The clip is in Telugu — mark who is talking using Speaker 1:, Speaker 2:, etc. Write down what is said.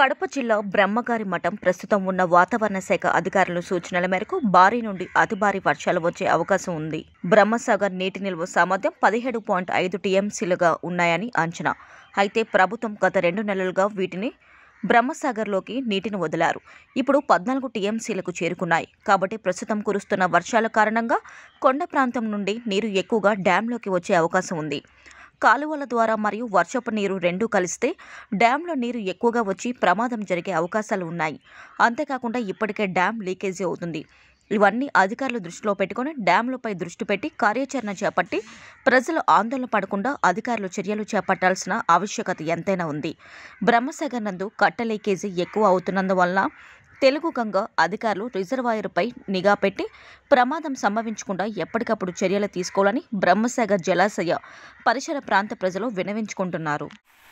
Speaker 1: కడప జిల్లా బ్రహ్మగారి మఠం ప్రస్తుతం ఉన్న వాతావరణ శాఖ అధికారుల సూచనల మేరకు భారీ నుండి అతి భారీ వర్షాలు వచ్చే అవకాశం ఉంది బ్రహ్మసాగర్ నీటి నిల్వ సామర్థ్యం పదిహేడు పాయింట్ ఐదు టీఎంసీలుగా ఉన్నాయని అంచనా అయితే ప్రభుత్వం గత రెండు నెలలుగా వీటిని బ్రహ్మసాగర్లోకి నీటిని వదిలారు ఇప్పుడు పద్నాలుగు టీఎంసీలకు చేరుకున్నాయి కాబట్టి ప్రస్తుతం కురుస్తున్న వర్షాల కారణంగా కొండ ప్రాంతం నుండి నీరు ఎక్కువగా డ్యాంలోకి వచ్చే అవకాశం ఉంది కాలువల ద్వారా మరియు వర్షపు నీరు రెండూ కలిస్తే డ్యాంలో నీరు ఎక్కువగా వచ్చి ప్రమాదం జరిగే అవకాశాలు ఉన్నాయి అంతేకాకుండా ఇప్పటికే డ్యాం లీకేజీ అవుతుంది ఇవన్నీ అధికారులు దృష్టిలో పెట్టుకుని డ్యాంలపై దృష్టి పెట్టి కార్యాచరణ చేపట్టి ప్రజలు ఆందోళన పడకుండా అధికారులు చర్యలు చేపట్టాల్సిన ఆవశ్యకత ఎంతైనా ఉంది బ్రహ్మసాగర్ నందు కట్ట లీకేజీ ఎక్కువ అవుతున్నందువలన తెలుగు గంగ అధికారులు రిజర్వాయర్పై నిఘా పెట్టి ప్రమాదం సంభవించకుండా ఎప్పటికప్పుడు చర్యలు తీసుకోవాలని బ్రహ్మసాగర్ జలాశయ పరిసర ప్రాంత ప్రజలు వినవించుకుంటున్నారు